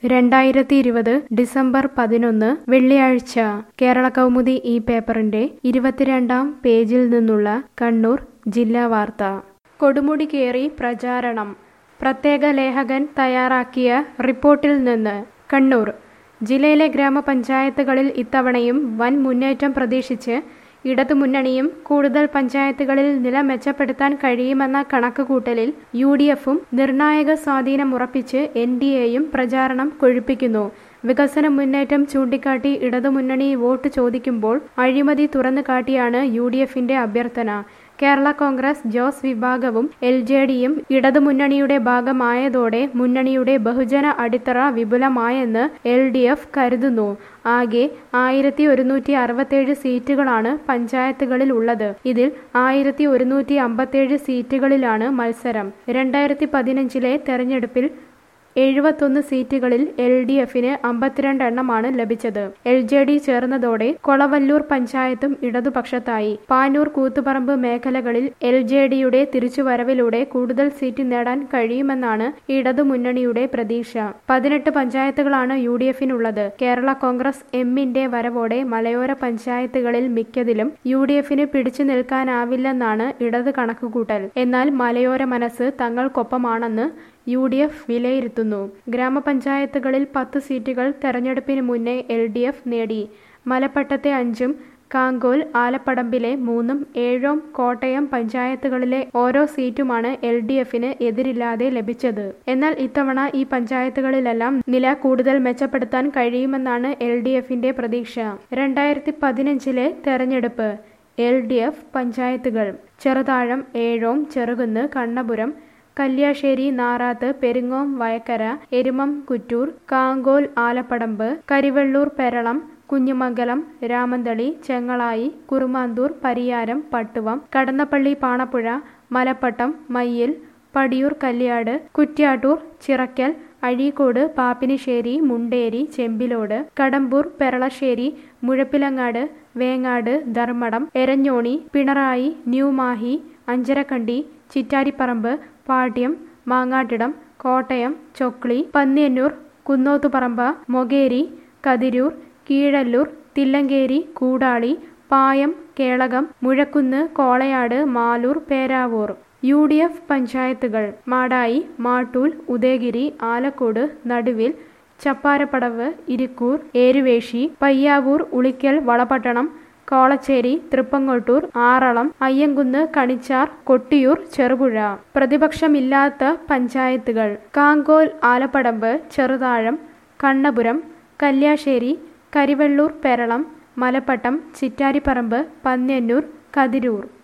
രണ്ടായിരത്തി ഇരുപത് ഡിസംബർ പതിനൊന്ന് വെള്ളിയാഴ്ച കേരള കൗമുദി ഈ പേപ്പറിന്റെ ഇരുപത്തിരണ്ടാം പേജിൽ നിന്നുള്ള കണ്ണൂർ ജില്ലാ വാർത്ത കൊടുമുടി കയറി പ്രചാരണം പ്രത്യേക ലേഖകൻ തയ്യാറാക്കിയ റിപ്പോർട്ടിൽ നിന്ന് കണ്ണൂർ ജില്ലയിലെ ഗ്രാമപഞ്ചായത്തുകളിൽ ഇത്തവണയും വൻ മുന്നേറ്റം പ്രതീക്ഷിച്ച് ഇടതുമുന്നണിയും കൂടുതൽ പഞ്ചായത്തുകളിൽ നില മെച്ചപ്പെടുത്താൻ കഴിയുമെന്ന കണക്കുകൂട്ടലിൽ യു ഡി എഫും നിർണായക സ്വാധീനം ഉറപ്പിച്ച് എൻ ഡി എയും പ്രചാരണം കൊഴുപ്പിക്കുന്നു വികസന മുന്നേറ്റം ചൂണ്ടിക്കാട്ടി ഇടതുമുന്നണി വോട്ട് ചോദിക്കുമ്പോൾ അഴിമതി തുറന്നു കാട്ടിയാണ് യു ഡി എഫിന്റെ അഭ്യർത്ഥന കേരള കോൺഗ്രസ് ജോസ് വിഭാഗവും എൽ ജെ ഡിയും ഇടതുമുന്നണിയുടെ ഭാഗമായതോടെ മുന്നണിയുടെ ബഹുജന അടിത്തറ വിപുലമായെന്ന് എൽ ഡി എഫ് കരുതുന്നു ആകെ ആയിരത്തി ഒരുന്നൂറ്റി അറുപത്തേഴ് സീറ്റുകളാണ് പഞ്ചായത്തുകളിൽ ഉള്ളത് ഇതിൽ ആയിരത്തി ഒരുന്നൂറ്റി അമ്പത്തേഴ് സീറ്റുകളിലാണ് മത്സരം രണ്ടായിരത്തി പതിനഞ്ചിലെ തെരഞ്ഞെടുപ്പിൽ എഴുപത്തൊന്ന് സീറ്റുകളിൽ എൽ ഡി എഫിന് അമ്പത്തിരണ്ട് എണ്ണമാണ് ലഭിച്ചത് എൽ ജെ ഡി ചേർന്നതോടെ കൊളവല്ലൂർ പഞ്ചായത്തും ഇടതുപക്ഷത്തായി പാനൂർ കൂത്തുപറമ്പ് മേഖലകളിൽ എൽ ജെ ഡിയുടെ തിരിച്ചുവരവിലൂടെ കൂടുതൽ സീറ്റ് നേടാൻ കഴിയുമെന്നാണ് ഇടതുമുന്നണിയുടെ പ്രതീക്ഷ പതിനെട്ട് പഞ്ചായത്തുകളാണ് യു ഡി എഫിനുള്ളത് കേരള കോൺഗ്രസ് എമ്മിന്റെ വരവോടെ മലയോര പഞ്ചായത്തുകളിൽ മിക്കതിലും യു ഡി എഫിന് പിടിച്ചു നിൽക്കാനാവില്ലെന്നാണ് ഇടത് കണക്കുകൂട്ടൽ എന്നാൽ മലയോര മനസ്സ് തങ്ങൾക്കൊപ്പമാണെന്ന് യു ഡി എഫ് വിലയിരുത്തുന്നു ഗ്രാമപഞ്ചായത്തുകളിൽ പത്ത് സീറ്റുകൾ തെരഞ്ഞെടുപ്പിന് മുന്നേ എൽ ഡി എഫ് നേടി മലപ്പട്ടത്തെ അഞ്ചും കാങ്കോൽ ആലപ്പടമ്പിലെ മൂന്നും ഏഴോം കോട്ടയം പഞ്ചായത്തുകളിലെ ഓരോ സീറ്റുമാണ് എൽ ഡി എഫിന് എതിരില്ലാതെ ലഭിച്ചത് എന്നാൽ ഇത്തവണ ഈ പഞ്ചായത്തുകളിലെല്ലാം നില കൂടുതൽ മെച്ചപ്പെടുത്താൻ കഴിയുമെന്നാണ് എൽ ഡി എഫിന്റെ പ്രതീക്ഷ രണ്ടായിരത്തി പതിനഞ്ചിലെ തെരഞ്ഞെടുപ്പ് എൽ ഡി എഫ് പഞ്ചായത്തുകൾ Cheruthazham Ezhome Cherukunnu Kannapuram Kalliasseri Narath Peringome Vayakkara Erumam Kuttoor Kankol Alapadamba Karivellur Peralam Kunhimangalam Ramanthali Chengalayi Kurumathur Pariyaram Pattuvam Kadannappally Panappuzha Malappattam Mayyil Padiyoor Kalliad Kuttiattoor Chirakkal Azhikode Pappinisseri Munderi Chembilode Kadambur Peralassery Muzhappilangad Vengad Dharmadam Eranholi Pinarayi New Mahe Anjarakandy Chittariparamba Pattiam Mangattidam Kottayam Chokli Panniyannur Kunnothuparamba Mokeri Kathirur Keezhallur Thillankeri Koodali Payam Kelakam Muzhakkunnu Kolayad Maloor Peravoor U D F പഞ്ചായത്തുകൾ മാടായി മാട്ടൂൽ ഉദയഗിരി ആലക്കോട് നടുവിൽ ചപ്പാരപ്പടവ് ഇരിക്കൂർ ഏരുവേശി പയ്യാവൂർ ഉളിക്കൽ വളപട്ടണം കോളച്ചേരി തൃപ്പങ്ങോട്ടൂർ ആറളം അയ്യങ്കുന്ന് കണിച്ചാർ കൊട്ടിയൂർ ചെറുപുഴ പ്രതിപക്ഷമില്ലാത്ത പഞ്ചായത്തുകൾ കാങ്കോൽ ആലപ്പടമ്പ് ചെറുതാഴം കണ്ണപുരം കല്യാശ്ശേരി കരിവെള്ളൂർ പെരളം മലപ്പട്ടം ചിറ്റാരിപ്പറമ്പ് പന്ന്യന്നൂർ കതിരൂർ